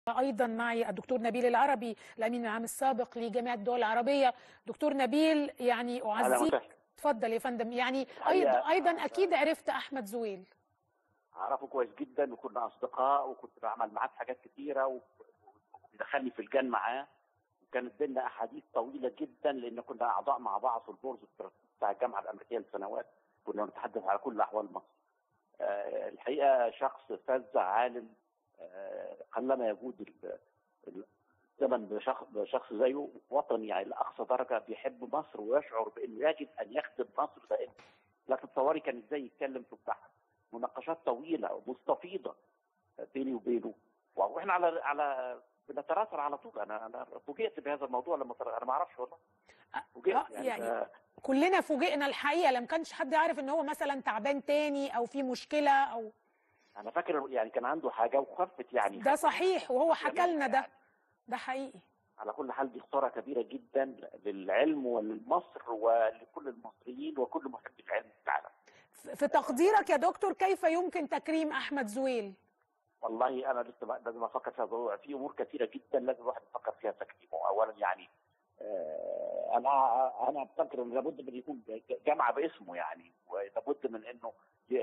ايضا معي الدكتور نبيل العربي الامين العام السابق لجامعه الدول العربيه دكتور نبيل يعني اعزيك اتفضل يا فندم يعني ايضا ايضا اكيد عرفت احمد زويل اعرفه كويس جدا وكنا اصدقاء وكنت بعمل معاه في حاجات كتيره ودخلني في الجان معاه وكانت بينا احاديث طويله جدا لان كنا اعضاء مع بعض في البورد بتاع الجامعه الامريكيه للسنوات كنا نتحدث على كل احوال مصر. أه الحقيقه شخص فذ عالم أه قلما يجود الزمن بشخص, بشخص زيه وطني يعني لاقصى درجه بيحب مصر ويشعر بانه يجب ان يخدم مصر دائما. لا تتصوري كان ازاي يتكلم في بتاع مناقشات طويله ومستفيضه بيني وبينه واحنا على على بنتراسل على طول انا انا فوجئت بهذا الموضوع لما انا ما اعرفش والله فوجئت يعني, يعني كلنا فوجئنا الحقيقه لما كانش حد يعرف ان هو مثلا تعبان تاني او في مشكله او انا فاكر يعني كان عنده حاجه وخفت يعني ده صحيح وهو حكى لنا ده ده حقيقي على كل حال دي خساره كبيره جدا للعلم ولمصر ولكل المصريين وكل محبي العلم في العالم في تقديرك يا دكتور كيف يمكن تكريم احمد زويل؟ والله انا لسه لازم افكر فيها ضروري في امور كثيره جدا لازم الواحد يفكر فيها تكريمه اولا يعني آه انا انا افكر ان لابد من يكون جامعه باسمه يعني ولابد من انه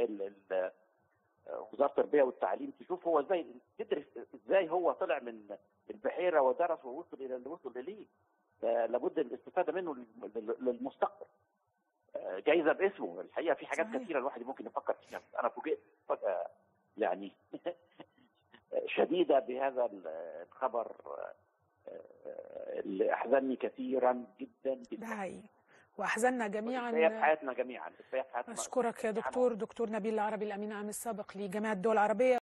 وزاره التربيه والتعليم تشوف هو ازاي تدرس ازاي هو طلع من البحيره ودرس ووصل الى اللي وصل اليه لابد الاستفاده منه للمستقبل جايزه باسمه الحقيقه في حاجات صحيح. كثيره الواحد ممكن يفكر فيها انا فوجئت فجاه يعني شديده بهذا الخبر اللي احزنني كثيرا جدا جدا ده حقيقي واحزننا جميعا في حياتنا جميعا في حياتنا اشكرك يا دكتور دكتور نبيل العربي الامين العام السابق لجامعه الدول العربيه